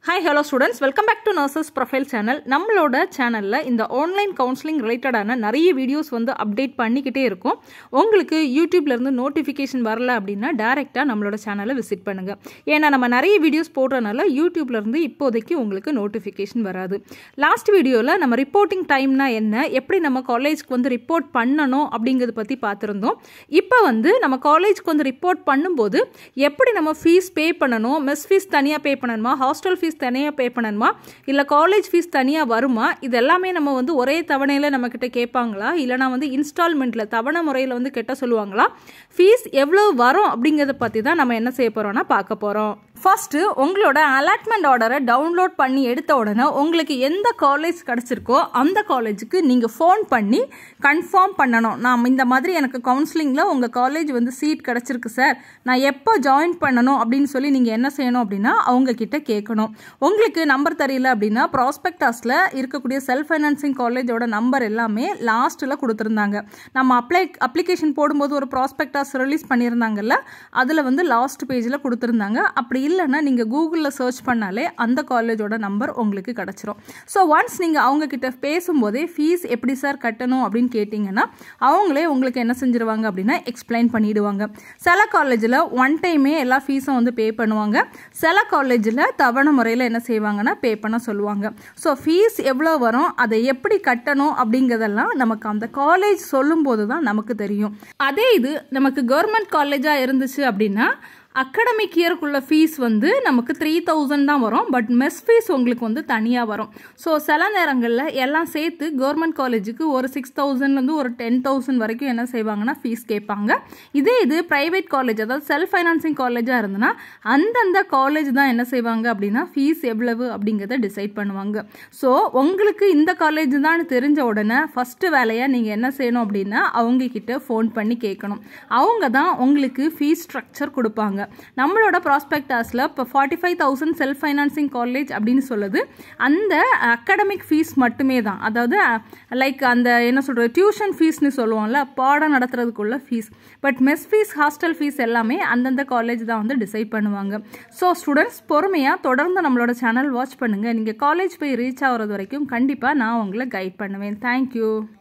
hi hello students welcome back to nurses profile channel நம்மளோட சேனலில் இந்த ஆன்லைன் கவுன்சிலிங் ரிலேட்டடான நிறைய வீடியோஸ் வந்து அப்டேட் பண்ணிக்கிட்டே இருக்கும் உங்களுக்கு யூடியூப்லேருந்து நோட்டிஃபிகேஷன் வரல அப்படின்னா டேரெக்டாக நம்மளோட சேனலை விசிட் பண்ணுங்கள் ஏன்னா நம்ம நிறைய வீடியோஸ் போடுறதுனால யூடியூப்லேருந்து இப்போதைக்கு உங்களுக்கு நோட்டிஃபிகேஷன் வராது லாஸ்ட் வீடியோவில் நம்ம ரிப்போர்ட்டிங் டைம்னா என்ன எப்படி நம்ம காலேஜ்க்கு வந்து ரிப்போர்ட் பண்ணணும் அப்படிங்கிறத பற்றி பார்த்துருந்தோம் இப்போ வந்து நம்ம காலேஜ்க்கு வந்து ரிப்போர்ட் பண்ணும்போது எப்படி நம்ம ஃபீஸ் பே பண்ணணும் மெஸ் ஃபீஸ் தனியாக பே பண்ணணுமா ஹாஸ்டல் ஃபீஸ் தனியாக பே பண்ணணுமா இல்லை காலேஜ் ஃபீஸ் தனியாக வருமா இது எல்லாமே நம்ம வந்து ஒரே தவணையில் நம்மக்கிட்ட கேட்பாங்களா இல்லைனா வந்து இன்ஸ்டால்மெண்ட்டில் தவணை முறையில் வந்து கெட்ட சொல்லுவாங்களா ஃபீஸ் எவ்வளோ வரும் அப்படிங்கிறத பற்றி தான் நம்ம என்ன செய்ய போகிறோம்னா பார்க்க போகிறோம் ஃபஸ்ட்டு உங்களோட அலாட்மெண்ட் ஆர்டரை டவுன்லோட் பண்ணி எடுத்த உடனே உங்களுக்கு எந்த காலேஜ் கிடச்சிருக்கோ அந்த காலேஜுக்கு நீங்கள் ஃபோன் பண்ணி கன்ஃபார்ம் பண்ணணும் நான் இந்த மாதிரி எனக்கு கவுன்சிலிங்கில் உங்கள் காலேஜ் வந்து சீட் கிடச்சிருக்கு சார் நான் எப்போ ஜாயின் பண்ணணும் அப்படின்னு சொல்லி நீங்கள் என்ன செய்யணும் அப்படின்னா அவங்கக்கிட்ட கேட்கணும் உங்களுக்கு நம்பர் தெரியல அப்படின்னா ப்ராஸ்பெக்டாஸில் இருக்கக்கூடிய செல்ஃப் ஃபைனான்சிங் காலேஜோட நம்பர் எல்லாமே லாஸ்ட்டில் கொடுத்துருந்தாங்க நம்ம அப்ளை அப்ளிகேஷன் போடும்போது ஒரு ப்ராஸ்பெக்டாஸ் ரிலீஸ் பண்ணியிருந்தாங்கல்ல அதில் வந்து லாஸ்ட் பேஜில் கொடுத்துருந்தாங்க அப்படி இல்லைன்னா நீங்கள் கூகுளில் சர்ச் பண்ணாலே அந்த காலேஜோட நம்பர் உங்களுக்கு கிடச்சிரும் ஸோ ஒன்ஸ் நீங்கள் அவங்கக்கிட்ட பேசும்போதே ஃபீஸ் எப்படி சார் கட்டணும் அப்படின்னு கேட்டிங்கன்னா அவங்களே உங்களுக்கு என்ன செஞ்சுருவாங்க அப்படின்னா எக்ஸ்பிளைன் பண்ணிடுவாங்க சில காலேஜில் ஒன் டைமே எல்லா ஃபீஸும் வந்து பே பண்ணுவாங்க சில காலேஜில் தவணை முறையில் என்ன செய்வாங்கன்னா பே பண்ண சொல்லுவாங்க ஸோ ஃபீஸ் எவ்வளோ வரும் அதை எப்படி கட்டணும் அப்படிங்கிறதெல்லாம் நமக்கு அந்த காலேஜ் சொல்லும்போது தான் நமக்கு தெரியும் அதே இது நமக்கு கவர்மெண்ட் காலேஜாக இருந்துச்சு அப்படின்னா அகடமிக் இயருக்குள்ள ஃபீஸ் வந்து நமக்கு த்ரீ தௌசண்ட் தான் வரும் பட் மெஸ் ஃபீஸ் உங்களுக்கு வந்து தனியாக வரும் ஸோ சில நேரங்களில் எல்லாம் சேர்த்து கவர்மெண்ட் காலேஜுக்கு ஒரு சிக்ஸ் தௌசண்ட்லேருந்து ஒரு டென் தௌசண்ட் வரைக்கும் என்ன செய்வாங்கன்னா ஃபீஸ் கேட்பாங்க இதே இது ப்ரைவேட் காலேஜ் அதாவது செல்ஃப் ஃபைனான்சிங் காலேஜாக இருந்ததுன்னா அந்தந்த காலேஜ் தான் என்ன செய்வாங்க அப்படின்னா ஃபீஸ் எவ்வளவு அப்படிங்கிறத டிசைட் பண்ணுவாங்க ஸோ உங்களுக்கு இந்த காலேஜ் தான் தெரிஞ்ச உடனே ஃபஸ்ட்டு வேலையாக நீங்கள் என்ன செய்யணும் அப்படின்னா அவங்கக்கிட்ட ஃபோன் பண்ணி கேட்கணும் அவங்க தான் உங்களுக்கு ஃபீஸ் ஸ்ட்ரக்சர் கொடுப்பாங்க நம்மளோட ப்ராஸ்பெக்டாஸில் இப்போ forty five thousand self financing college அப்படின்னு சொல்லுது அந்த அகடமிக் ஃபீஸ் மட்டுமே தான் அதாவது லைக் அந்த என்ன சொல்கிறது டியூஷன் ஃபீஸ்னு சொல்லுவோம்ல பாடம் நடத்துறதுக்குள்ள fees but mess fees hostel fees எல்லாமே அந்தந்த காலேஜ் தான் வந்து டிசைட் பண்ணுவாங்க ஸோ ஸ்டூடெண்ட்ஸ் பொறுமையாக தொடர்ந்து நம்மளோட சேனல் வாட்ச் பண்ணுங்கள் நீங்கள் காலேஜ் போய் ரீச் ஆகிறது வரைக்கும் கண்டிப்பாக நான் உங்களை கைட் பண்ணுவேன் தேங்க்யூ